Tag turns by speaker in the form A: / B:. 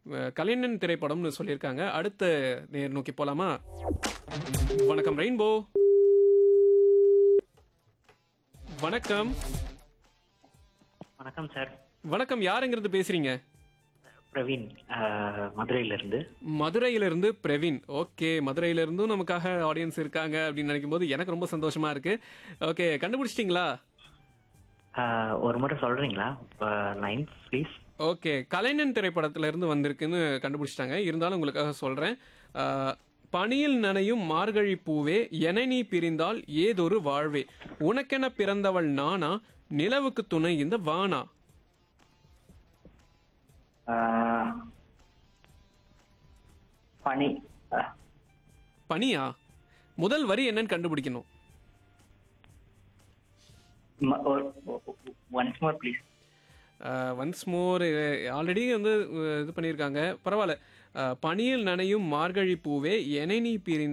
A: அஹ், கலைஞன் திரைப்படம்னு சொல்லியிருக்காங்க அடுத்த நேர் நோக்கி போலாமா வணக்கம் ரெயின்போ வணக்கம்
B: வணக்கம் சார்
A: வணக்கம் யாருங்கிறது பேசுறீங்க
B: பிரவீன் அஹ், மதுரையிலிருந்து
A: மதுரையிலிருந்து பிரவீன் ஓகே மதுரையிலிருந்தும் நமக்காக ஆடியன்ஸ் இருக்காங்க அப்படின்னு நினைக்கும் போது எனக்கு ரொம்ப சந்தோஷமா இருக்கு ஓகே கண்டுபிடிச்சிட்டிங்களா
B: அஹ், ஒரு முறை சொல்றீங்களா லைன் ப்ளீஸ்
A: ஓகே கலைஞன் திரைப்படத்துல இருந்து வந்திருக்குன்னு கண்டுபிடிச்சிட்டாங்க இருந்தாலும் உங்களுக்காக சொல்றேன் ஆஹ், பனியில் நனையும் மார்கழி பூவே என நீ பிரிந்தால் ஏதொரு வாழ்வே உனக்கென பிறந்தவள் நானா நிலவுக்கு துணை இந்த வானா
B: பனி அஹ்,
A: பனியா முதல் வரி என்னன்னு கண்டுபிடிக்கணும்
B: ம- ஒரு- once more please
A: once more already வந்து அஹ், இது பண்ணியிருக்காங்க பரவாயில்ல அஹ், பனியில் நனையும் மார்கழி பூவே என நீ பிரிந்தால்